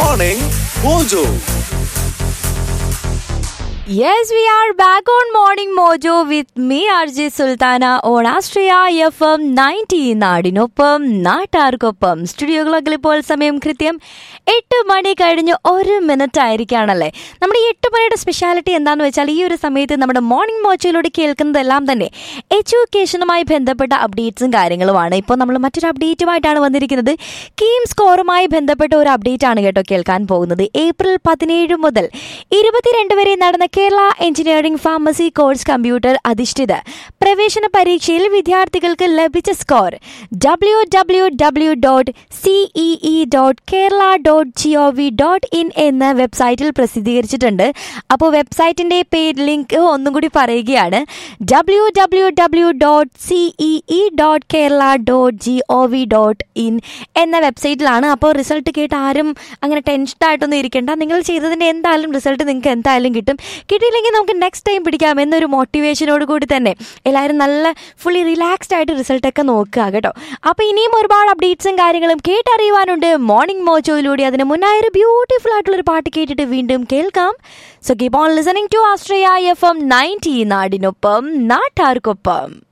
Morning Mojo. Yes, we are back on Morning Mojo with me, RJ Sultana, on Astria FM 90 നാടിനൊപ്പം നാട്ടാർക്കൊപ്പം സ്റ്റുഡിയോകളൊക്കെ ഇപ്പോൾ സമയം കൃത്യം എട്ട് മണി കഴിഞ്ഞ് ഒരു മിനിറ്റ് ആയിരിക്കുകയാണല്ലേ നമ്മുടെ ഈ എട്ട് മണിയുടെ സ്പെഷ്യാലിറ്റി എന്താണെന്ന് വെച്ചാൽ ഈ ഒരു സമയത്ത് നമ്മുടെ മോർണിംഗ് മോച്ചയിലൂടെ കേൾക്കുന്നതെല്ലാം തന്നെ എഡ്യൂക്കേഷനുമായി ബന്ധപ്പെട്ട അപ്ഡേറ്റ്സും കാര്യങ്ങളുമാണ് ഇപ്പോൾ നമ്മൾ മറ്റൊരു അപ്ഡേറ്റുമായിട്ടാണ് വന്നിരിക്കുന്നത് കീം സ്കോറുമായി ബന്ധപ്പെട്ട ഒരു അപ്ഡേറ്റ് ആണ് കേട്ടോ കേൾക്കാൻ പോകുന്നത് ഏപ്രിൽ പതിനേഴ് മുതൽ ഇരുപത്തിരണ്ട് വരെ നടന്ന Kerala engineering pharmacy course computer അധിഷ്ഠിത പ്രവേശന പരീക്ഷയിൽ വിദ്യാർത്ഥികൾക്ക് ലഭിച്ച score W W W dot CEE dot Kerala dot G O V dot in എന്ന വെബ്സൈറ്റിൽ പ്രസിദ്ധീകരിച്ചിട്ടുണ്ട് അപ്പോൾ വെബ്സൈറ്റിൻ്റെ പേര് ലിങ്ക് ഒന്നും കൂടി പറയുകയാണ് W W W dot CEE dot Kerala dot G O V dot in എന്ന വെബ്സൈറ്റിലാണ് അപ്പോൾ റിസൾട്ട് കേട്ട് ആരും അങ്ങനെ ടെൻഷൻ ആയിട്ടൊന്നും ഇരിക്കേണ്ട നിങ്ങൾ ചെയ്തതിൻ്റെ എന്തായാലും റിസൾട്ട് നിങ്ങൾക്ക് എന്തായാലും കിട്ടും കിട്ടിയില്ലെങ്കിൽ നമുക്ക് നെക്സ്റ്റ് ടൈം പിടിക്കാം എന്നൊരു മോട്ടിവേഷനോട് കൂടി തന്നെ എല്ലാവരും നല്ല ഫുള്ളി റിലാക്സ്ഡ് ആയിട്ട് റിസൾട്ടൊക്കെ നോക്കുക കേട്ടോ അപ്പോൾ ഇനിയും ഒരുപാട് അപ്ഡേറ്റ്സും കാര്യങ്ങളും കേട്ടറിയുവാനുണ്ട് മോർണിംഗ് മോച്ചോയിലൂടെ അതിന് മുന്നായ ഒരു ബ്യൂട്ടിഫുൾ ആയിട്ടുള്ള ഒരു പാട്ട് കേട്ടിട്ട് വീണ്ടും കേൾക്കാം so keep on listening to Australia F M ninety നാടിനൊപ്പം നാട്ടാർക്കൊപ്പം